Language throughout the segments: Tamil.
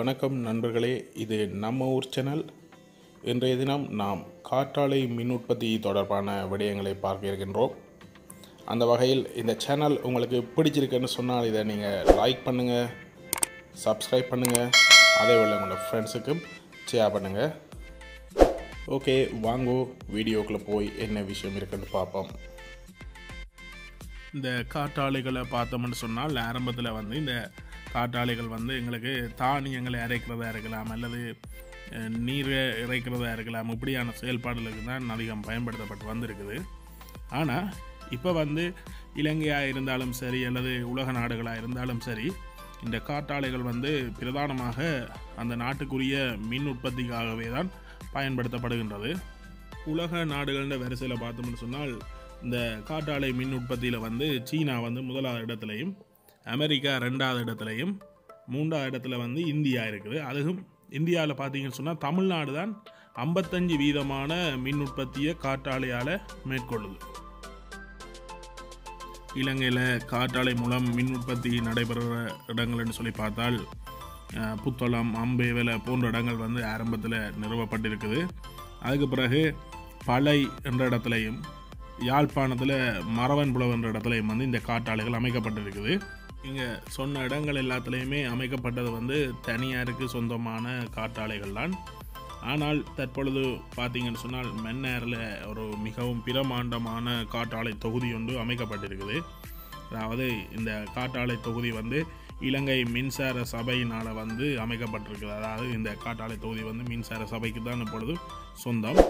வணக்கம் நண்பர்களே இது நம்ம ஊர் சேனல் இன்றைய தினம் நாம் காற்றாலை மின் உற்பத்தி தொடர்பான விடயங்களை பார்க்க இருக்கின்றோம் அந்த வகையில் இந்த சேனல் உங்களுக்கு பிடிச்சிருக்குன்னு சொன்னால் இதை நீங்கள் லைக் பண்ணுங்கள் சப்ஸ்கிரைப் பண்ணுங்கள் அதே போல் உங்களோட ஃப்ரெண்ட்ஸுக்கும் ஷேர் பண்ணுங்கள் ஓகே வாங்கோ வீடியோக்குள்ளே போய் என்ன விஷயம் இருக்குன்னு பார்ப்போம் இந்த காற்றாலைகளை பார்த்தோம்னு சொன்னால் ஆரம்பத்தில் வந்து இந்த காற்றாலைகள் வந்து எங்களுக்கு தானியங்களை இறைக்கிறதா இருக்கலாம் அல்லது அஹ், நீரை இறைக்கிறதா இருக்கலாம் இப்படியான செயல்பாடுகளுக்கு தான் அதிகம் பயன்படுத்தப்பட்டு வந்திருக்குது ஆனால் இப்போ வந்து இலங்கையாக இருந்தாலும் சரி அல்லது உலக நாடுகளாக இருந்தாலும் சரி இந்த காற்றாலைகள் வந்து பிரதானமாக அந்த நாட்டுக்குரிய மின் உற்பத்திக்காகவே தான் பயன்படுத்தப்படுகின்றது உலக நாடுகள்ன்ற வரிசையில் பார்த்தோம்னு சொன்னால் இந்த காற்றாலை மின் உற்பத்தியில் வந்து சீனா வந்து முதலாவது இடத்துலையும் அமெரிக்கா ரெண்டாவது இடத்துலையும் மூன்றாவது இடத்துல வந்து இந்தியா இருக்குது அதுவும் இந்தியாவில் பார்த்தீங்கன்னு சொன்னால் தமிழ்நாடு தான் ஐம்பத்தஞ்சு வீதமான மின் உற்பத்தியை காற்றாலையால் மேற்கொள்ளுது இலங்கையில் காற்றாலை மூலம் மின் உற்பத்தி நடைபெறுற இடங்கள்னு சொல்லி பார்த்தால் அஹ், புத்தளம் அம்பேவலை போன்ற இடங்கள் வந்து ஆரம்பத்தில் நிறுவப்பட்டிருக்குது அதுக்கு பிறகு பளை என்ற இடத்துலையும் யாழ்ப்பாணத்தில் மரவன்புலவ் என்ற இடத்துலையும் வந்து இந்த காற்றாலைகள் அமைக்கப்பட்டிருக்குது இங்கே சொன்ன இடங்கள் எல்லாத்துலேயுமே அமைக்கப்பட்டது வந்து தனியாருக்கு சொந்தமான காற்றாலைகள் தான் ஆனால் தற்பொழுது பார்த்தீங்கன்னு சொன்னால் மென்னேரில் ஒரு மிகவும் பிரமாண்டமான காற்றாலை தொகுதி ஒன்று அமைக்கப்பட்டிருக்குது அதாவது இந்த காற்றாலை தொகுதி வந்து இலங்கை மின்சார சபையினால் வந்து அமைக்கப்பட்டிருக்குது அதாவது இந்த காற்றாலை தொகுதி வந்து மின்சார சபைக்கு தான் இப்பொழுது சொந்தம்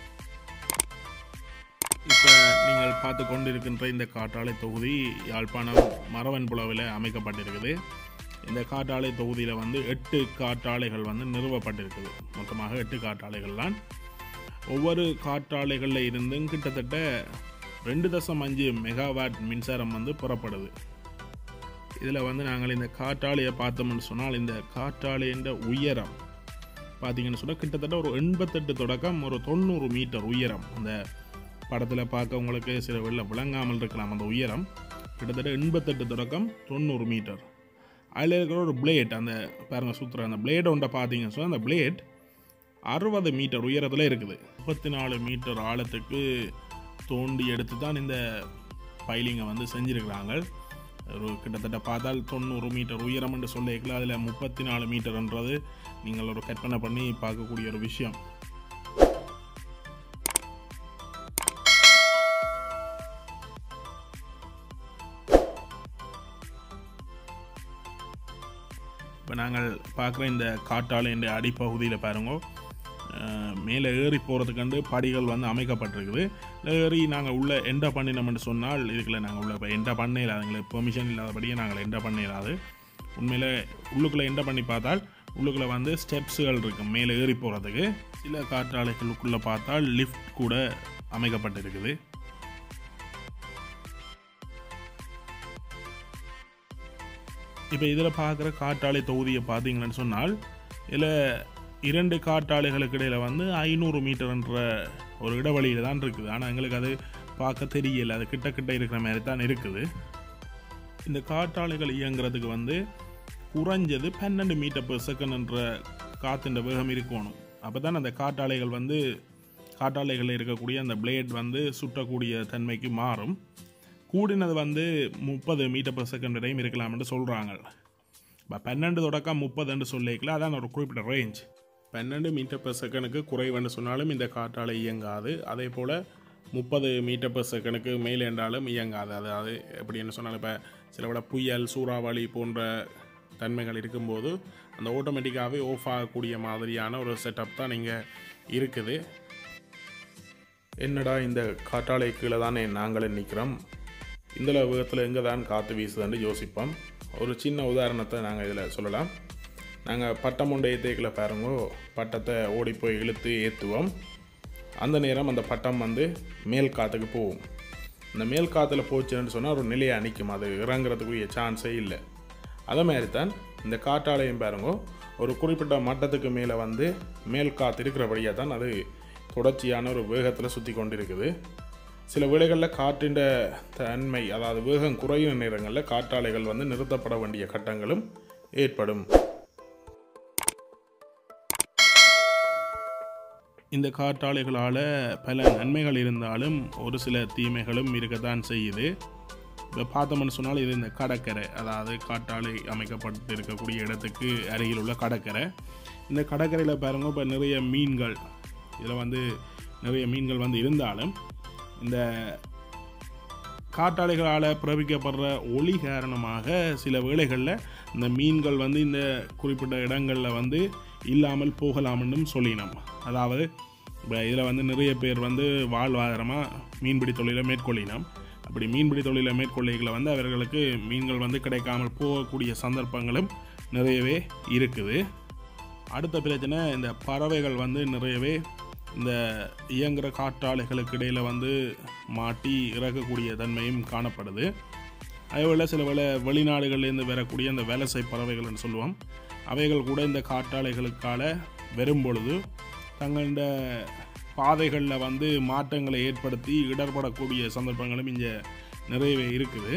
இப்போ நீங்கள் பார்த்து கொண்டிருக்கின்ற இந்த காற்றாலை தொகுதி யாழ்ப்பாணம் மரவன்புலவில் அமைக்கப்பட்டிருக்குது இந்த காற்றாலை தொகுதியில் வந்து எட்டு காற்றாலைகள் வந்து நிறுவப்பட்டிருக்குது மொத்தமாக எட்டு காற்றாலைகள் தான் ஒவ்வொரு காற்றாலைகளில் இருந்தும் கிட்டத்தட்ட ரெண்டு தசம் அஞ்சு மெகாவாட் மின்சாரம் வந்து புறப்படுது இதில் வந்து நாங்கள் இந்த காற்றாலையை பார்த்தோம்னு சொன்னால் இந்த காற்றாலையின் உயரம் பார்த்தீங்கன்னு சொன்னால் கிட்டத்தட்ட ஒரு எண்பத்தெட்டு தொடக்கம் ஒரு தொண்ணூறு மீட்டர் உயரம் அந்த படத்தில் பார்க்க உங்களுக்கு சில வெளில விளங்காமல் இருக்கலாம் அந்த உயரம் கிட்டத்தட்ட எண்பத்தெட்டு தொடக்கம் தொண்ணூறு மீட்டர் அதில் இருக்கிற ஒரு பிளேட் அந்த பாருங்க சுற்றுற அந்த பிளேட் ஒன்றை பார்த்தீங்கன்னு சொன்னால் அந்த பிளேட் அறுபது மீட்டர் உயரத்தில் இருக்குது முப்பத்தி நாலு மீட்டர் ஆழத்துக்கு தோண்டி எடுத்து தான் இந்த பைலிங்கை வந்து செஞ்சுருக்கிறாங்க ஒரு கிட்டத்தட்ட பார்த்தால் தொண்ணூறு மீட்டர் உயரம் என்று சொல்லியிருக்கலாம் அதில் முப்பத்தி நாலு மீட்டர்ன்றது நீங்கள் ஒரு கற்பனை பண்ணி பார்க்கக்கூடிய ஒரு விஷயம் இப்போ நாங்கள் பார்க்குற இந்த காற்றாலையின் அடிப்பகுதியில் பாருங்க அஹ், மேலே ஏறி போகிறதுக்கண்டு படிகள் வந்து அமைக்கப்பட்டிருக்குது இதுல ஏறி நாங்கள் உள்ளே என்டர் பண்ணினோம்னு சொன்னால் இதுக்குள்ள நாங்கள் உள்ள இப்போ என்டர் பண்ண இல்லாத எங்களுக்கு பெர்மிஷன் இல்லாதபடியே நாங்கள் என்டர் பண்ண இல்லாது உண்மையில் உள்ளுக்குள்ளே என்டர் பண்ணி பார்த்தால் உள்ளுக்குள்ளே வந்து ஸ்டெப்ஸுகள் இருக்கும் மேலே ஏறி போகிறதுக்கு சில காற்றாலைகளுக்குள்ளே பார்த்தால் லிஃப்ட் கூட அமைக்கப்பட்டிருக்குது இப்போ இதில் பார்க்குற காற்றாலை தொகுதியை பார்த்தீங்கன்னு சொன்னால் இதில் இரண்டு காற்றாலைகளுக்கு இடையில் வந்து ஐநூறு மீட்டர்ன்ற ஒரு இடைவெளியில் தான் இருக்குது ஆனால் எங்களுக்கு அது பார்க்க தெரியல அது கிட்ட கிட்ட இருக்கிற மாதிரி தான் இருக்குது இந்த காற்றாலைகள் இயங்குறதுக்கு வந்து குறைஞ்சது பன்னெண்டு மீட்டர் per செகண்ட்ன்ற காற்றுன்ற வேகம் இருக்கணும் அப்போ தான் அந்த காற்றாலைகள் வந்து காற்றாலைகளில் இருக்கக்கூடிய அந்த பிளேட் வந்து சுட்டக்கூடிய தன்மைக்கு மாறும் கூடினது வந்து முப்பது மீட்டர் per செகண்ட் வரையும் இருக்கலாம் என்று சொல்கிறாங்க இப்போ பன்னெண்டு தொடக்கம் முப்பதுன்னு சொல்லிக்கலாம் அதான் ஒரு குறிப்பிட்ட ரேஞ்ச் பன்னெண்டு மீட்டர் per செகண்டுக்கு குறைவுன்னு சொன்னாலும் இந்த காற்றாலை இயங்காது அதே போல் முப்பது மீட்டர் per செகண்டுக்கு மேல் என்றாலும் இயங்காது அதாவது எப்படின்னு சொன்னாலும் இப்போ சில விட புயல் சூறாவளி போன்ற தன்மைகள் இருக்கும்போது அந்த ஆட்டோமேட்டிக்காகவே ஆஃப் ஆகக்கூடிய மாதிரியான ஒரு செட்டப் தான் இங்கே இருக்குது என்னடா இந்த காற்றாலை கீழே தானே நாங்களே நிற்கிறோம் இந்த வேகத்தில் எங்கே தான் காற்று வீசுதுன்னு யோசிப்போம் ஒரு சின்ன உதாரணத்தை நாங்கள் இதில் சொல்லலாம் நாங்கள் பட்டம் ஒன்றை ஏற்றிக்கல பாருங்கோ பட்டத்தை ஓடி போய் இழுத்து ஏற்றுவோம் அந்த நேரம் அந்த பட்டம் வந்து மேல் காற்றுக்கு போகும் இந்த மேல் காற்றுல போச்சுன்னு சொன்னால் ஒரு நிலையாக நிற்கும் அது இறங்குறதுக்குரிய சான்ஸே இல்லை அதே மாதிரி தான் இந்த காற்றாலையும் பாருங்கோ ஒரு குறிப்பிட்ட மட்டத்துக்கு மேலே வந்து மேல் காற்று இருக்கிறபடியாக தான் அது தொடர்ச்சியான ஒரு வேகத்தில் சுற்றி கொண்டு இருக்குது சில வேளைகளில் காற்றின் தன்மை அதாவது வேகம் குறையும் நேரங்களில் காற்றாலைகள் வந்து நிறுத்தப்பட வேண்டிய கட்டங்களும் ஏற்படும் இந்த காற்றாலைகளால் பல நன்மைகள் இருந்தாலும் ஒரு சில தீமைகளும் இருக்கத்தான் செய்யுது இப்போ பார்த்தோம்னு சொன்னால் இது இந்த கடற்கரை அதாவது காற்றாலை அமைக்கப்பட்டு இருக்கக்கூடிய இடத்துக்கு அருகில் உள்ள கடற்கரை இந்த கடற்கரையில் பாருங்க இப்போ நிறைய மீன்கள் இதில் வந்து நிறைய மீன்கள் வந்து இருந்தாலும் இந்த காற்றாலைகளால் பிறப்பிக்கப்படுற ஒளி காரணமாக சில வேளைகளில் இந்த மீன்கள் வந்து இந்த குறிப்பிட்ட இடங்களில் வந்து இல்லாமல் போகலாம்னு சொல்லினோம் அதாவது இப்போ இதில் வந்து நிறைய பேர் வந்து வாழ்வாதாரமாக மீன்பிடி தொழிலை மேற்கொள்ளினோம் அப்படி மீன்பிடி தொழிலை மேற்கொள்ளைகளை வந்து அவர்களுக்கு மீன்கள் வந்து கிடைக்காமல் போகக்கூடிய சந்தர்ப்பங்களும் நிறையவே இருக்குது அடுத்த பிரச்சனை இந்த பறவைகள் வந்து நிறையவே இந்த இயங்குகிற காற்றாலைகளுக்கு இடையில் வந்து மாட்டி இறக்கக்கூடிய தன்மையும் காணப்படுது அதேபோல் சில வேளை வெளிநாடுகள்லேருந்து வரக்கூடிய அந்த வேலசை பறவைகள்னு சொல்லுவோம் அவைகள் கூட இந்த காற்றாலைகளுக்கால வரும் பொழுது தங்களோட பாதைகளில் வந்து மாற்றங்களை ஏற்படுத்தி இடர்படக்கூடிய சந்தர்ப்பங்களும் இங்கே நிறையவே இருக்குது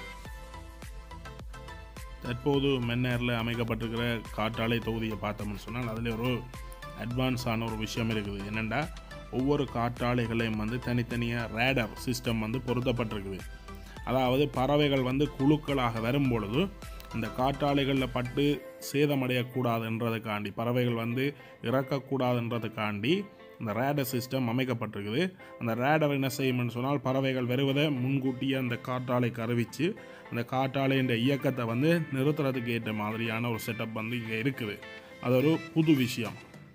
தற்போது மென்னேரில் அமைக்கப்பட்டிருக்கிற காற்றாலை தொகுதியை பார்த்தோம்னு சொன்னால் அதில் ஒரு அட்வான்ஸான ஒரு விஷயம் இருக்குது என்னென்னா ஒவ்வொரு காற்றாலைகளையும் வந்து தனித்தனியாக ரேடர் சிஸ்டம் வந்து பொருத்தப்பட்டிருக்குது அதாவது பறவைகள் வந்து குழுக்களாக வரும் பொழுது இந்த காற்றாலைகளில் பட்டு சேதமடையக்கூடாதுன்றதுக்காண்டி பறவைகள் வந்து இறக்கக்கூடாதுன்றதுக்காண்டி இந்த ரேடர் சிஸ்டம் அமைக்கப்பட்டிருக்குது அந்த ரேடர் என்ன செய்யும்னு சொன்னால் பறவைகள் வருவதை முன்கூட்டியே அந்த காற்றாலைக்கு அறிவித்து அந்த காற்றாலைன்ற இயக்கத்தை வந்து நிறுத்துறதுக்கு ஏற்ற மாதிரியான ஒரு செட்டப் வந்து இங்கே இருக்குது அது ஒரு புது விஷயம்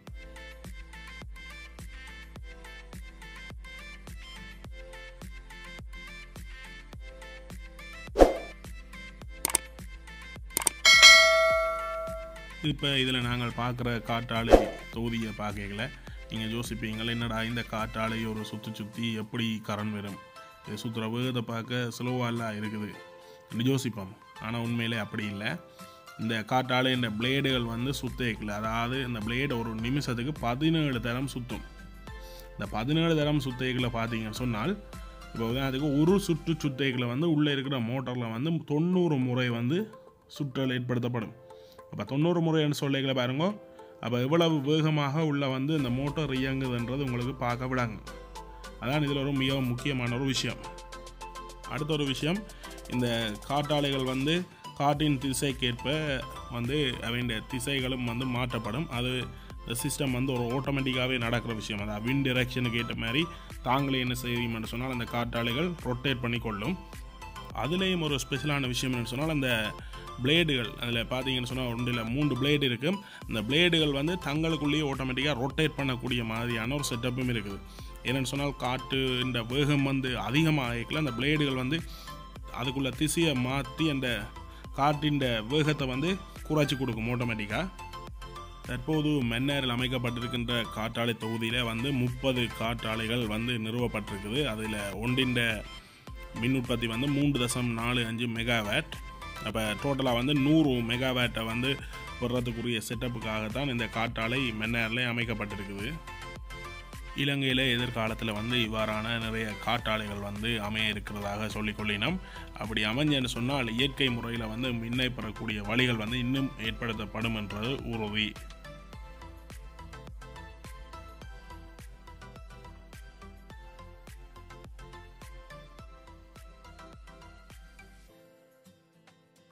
இப்போ இதில் நாங்கள் பார்க்குற காற்றாலை தொகுதியை பார்க்கல நீங்கள் யோசிப்பீங்கள் என்னடா இந்த காற்றாலை ஒரு சுற்றி சுற்றி எப்படி கரண்ட் வரும் இது சுற்றுற வேகத்தை பார்க்க ஸ்லோவாலாம் இருக்குது என்று யோசிப்போம் ஆனால் உண்மையிலே அப்படி இல்லை இந்த காற்றாலை இந்த பிளேடுகள் வந்து சுத்தேக்கல அதாவது இந்த பிளேடு ஒரு நிமிஷத்துக்கு பதினேழு தரம் சுற்றும் இந்த பதினேழு தரம் சுத்தைகளை பார்த்தீங்கன்னு சொன்னால் இப்போ உதாரணத்துக்கு ஒரு சுற்று சுத்தைகளை வந்து உள்ளே இருக்கிற மோட்டரில் வந்து தொண்ணூறு முறை வந்து சுற்றல் ஏற்படுத்தப்படும் அப்போ தொண்ணூறு முறைன்னு சொல்லிகளை பாருங்க அப்போ எவ்வளவு வேகமாக உள்ள வந்து இந்த மோட்டார் இயங்குதுன்றது உங்களுக்கு பார்க்க விடாங்க அதான் இதில் ஒரு மிக முக்கியமான ஒரு விஷயம் அடுத்த ஒரு விஷயம் இந்த காற்றாலைகள் வந்து காற்றின் திசைக்கேற்ப வந்து அவனுடைய திசைகளும் வந்து மாற்றப்படும் அது இந்த சிஸ்டம் வந்து ஒரு ஆட்டோமேட்டிக்காகவே நடக்கிற விஷயம் அதாவது வின் டிரெக்ஷனுக்கு ஏற்ற மாதிரி தாங்களே என்ன செய்யும்னு சொன்னால் அந்த காற்றாலைகள் ரொட்டேட் பண்ணி கொள்ளும் அதுலேயும் ஒரு ஸ்பெஷலான விஷயம் என்னன்னு சொன்னால் அந்த பிளேடுகள் அதில் பார்த்தீங்கன்னு சொன்னால் ஒன்றில் மூன்று பிளேடு இருக்கும் அந்த பிளேடுகள் வந்து தங்களுக்குள்ளேயே ஆட்டோமேட்டிக்காக ரொட்டேட் பண்ணக்கூடிய மாதிரியான ஒரு செட்டப்பும் இருக்குது என்னென்னு சொன்னால் காற்று இந்த வேகம் வந்து அதிகமாக அந்த பிளேடுகள் வந்து அதுக்குள்ள திசையை மாற்றி அந்த காற்றின் வேகத்தை வந்து குறைச்சி கொடுக்கும் ஆட்டோமேட்டிக்காக தற்போது மென்னேரில் அமைக்கப்பட்டிருக்கின்ற காற்றாலை தொகுதியில் வந்து முப்பது காற்றாலைகள் வந்து நிறுவப்பட்டிருக்குது அதில் ஒன்றின் மின் உற்பத்தி வந்து மூன்று தசம் நாலு அஞ்சு மெகாவேட் அப்போ டோட்டலாக வந்து நூறு மெகாவேட்டை வந்து போடுறதுக்குரிய செட்டப்புக்காகத்தான் இந்த காற்றாலை மென்னேரில் அமைக்கப்பட்டிருக்குது இலங்கையில் எதிர்காலத்தில் வந்து இவ்வாறான நிறைய காற்றாலைகள் வந்து அமைய இருக்கிறதாக சொல்லிக்கொள்ளினோம் அப்படி அமைஞ்சன்னு சொன்னால் இயற்கை முறையில் வந்து மின்னை பெறக்கூடிய வழிகள் வந்து இன்னும் ஏற்படுத்தப்படும் என்றது உறுதி